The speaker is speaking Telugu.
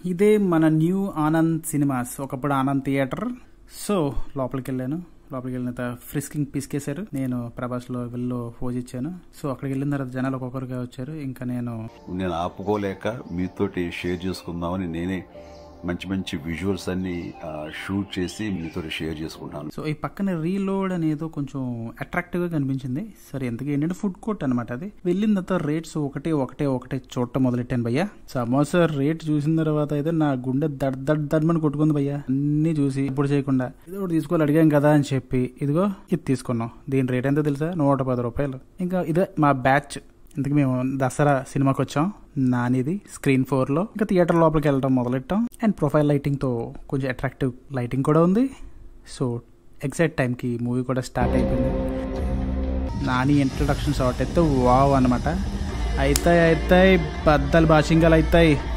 ఇదే మన న్యూ ఆనంద్ సినిమాస్ ఒకప్పుడు ఆనంద్ థియేటర్ సో లోపలికి వెళ్ళాను లోపలికి వెళ్ళిన తర్వాత ఫ్రిస్కింగ్ పిసికేశారు నేను ప్రభాస్లో వెళ్ళి పోజ్ ఇచ్చాను సో అక్కడికి వెళ్ళిన తర్వాత జనాలు ఒక్కొక్కరుగా వచ్చారు ఇంకా నేను నేను ఆపుకోలేక మీతోటి షేర్ చేసుకుందామని నేనే మంచి మంచి విజువల్స్ అన్ని షూట్ చేసి మీతో షేర్ చేసుకుంటాను సో ఈ పక్కన రీలోడ్ అనేదో కొంచెం అట్రాక్టివ్ గా కనిపించింది సరే ఎంతగా ఏంటంటే ఫుడ్ కోర్ట్ అనమాట అది వెళ్ళిన తర్వాత రేట్స్ ఒకటే ఒకటే ఒకటే చూడటం మొదలెట్టాను భయ్యా సమోసా రేట్ చూసిన తర్వాత అయితే నా గుండె దడ్ దడ్ దడ్మని కొట్టుకుంది భయ్యా అన్ని చూసి ఇప్పుడు చేయకుండా ఇది ఒకటి తీసుకోవాలి అడిగాం కదా అని చెప్పి ఇదిగో ఇది తీసుకున్నాం దీని రేట్ ఎంతో తెలుసా నూట పది రూపాయలు ఇంకా ఇదే మా బ్యాచ్ ఇంతకు మేము దసరా సినిమాకి వచ్చాం నానిది స్క్రీన్ ఫోర్ లో ఇంకా థియేటర్ లోపలికి వెళ్ళడం మొదలెట్టాం అండ్ ప్రొఫైల్ లైటింగ్ తో కొంచెం అట్రాక్టివ్ లైటింగ్ కూడా ఉంది సో ఎగ్జాక్ట్ టైంకి మూవీ కూడా స్టార్ట్ అయిపోయింది నాని ఇంట్రడక్షన్ షార్ట్ అయితే వావ్ అనమాట అవుతాయి అవుతాయి బద్దలు బాషింగాలు అవుతాయి